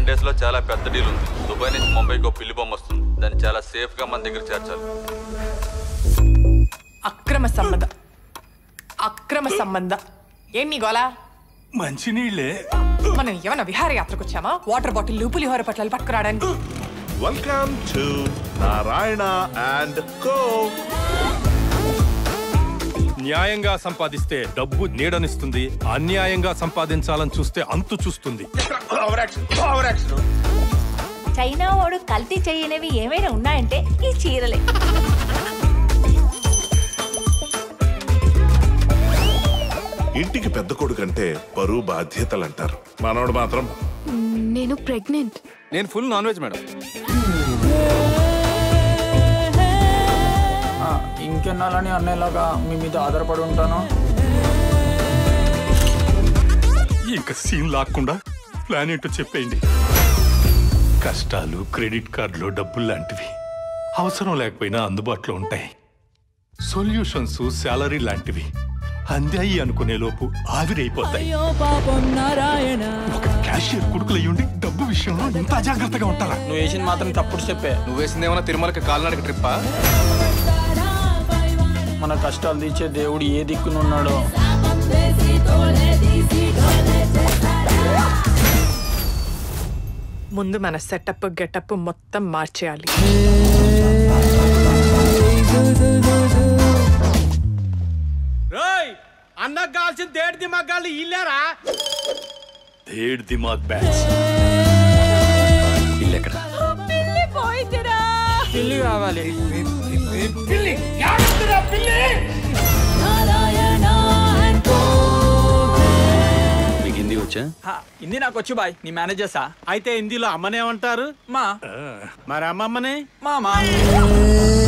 ten days లో చాలా పెద్ద డీల్ ఉంది దుబాయ్ నుంచి ముంబైకి ఒక పిల్లి బొమ్మ వస్తుంది దాన్ని చాలా సేఫ్ గా మన దగ్గర చేర్చాలి అక్రమ సంబంధ అక్రమ సంబంధ ఏం నీ గోలా మంచినీళ్ళే మనం ఏమైనా విహారయాత్రకు వచ్చామా వాటర్ బాటిల్ పులిహోర పట్టాలు పట్టుకురావడానికి welcome to Narayana and co న్యాయంగా సంపాదిస్తే డబ్బు నీడనిస్తుంది అన్యాయంగా సంపాదించాలని చూస్తే అంతు చూస్తుంది చైనా వాడు కల్తీ చేయనివి ఏమైనా ఉన్నాయంటే ఈ చీరలే ఇంటికి పెద్ద కొడుకు అంటే బరువు బాధ్యతలు అంటారు మనోడు మాత్రం నేను ప్రెగ్నెంట్ నేను ఫుల్ నాన్ వెజ్ మేడం ఇంకెన్నాళ్ళని అన్నయ్యలాగా మీ మీద ఆధారపడి ఉంటాను ఇంకా సీన్ లాక్కుండా ప్లాన్ ఏంటో చెప్పేయండి కష్టాలు క్రెడిట్ కార్డులు డబ్బులు లాంటివి అవసరం లేకపోయినా అందుబాటులో ఉంటాయి సొల్యూషన్స్ శాలరీ లాంటివి అందాయి అనుకునే లోపు ఆవిరైపోతాయి ఒక క్యాషియర్ కొడుకులయ్యుండి డబ్బు విషయంలో ఇంత అజాగ్రత్తగా ఉంటారా నువ్వు వేసింది మాత్రం తప్పుడు చెప్పే నువ్వు వేసింది ఏమన్నా తిరుమలకి కాలినడక ట్రిప్పా మన కష్టాలు తీర్చే దేవుడు ఏ దిక్కునున్నాడో ముందు మన సెటప్ గెటప్ మొత్తం మార్చేయాలి అన్నకు కావాల్సిన దేడి దిమ్మగాళ్ళు ఇల్లారా థర్డ్ దిమాగ్ బ్యాచ్ ఇల్లు ఎక్కడ పిల్లి కావాలి మీకు హిందీ వచ్చా హా, ఇది నాకు వచ్చు బాయ్ నీ మేనేజర్సా అయితే హిందీలో అమ్మనేమంటారు మా మరి అమ్మమ్మనే మామా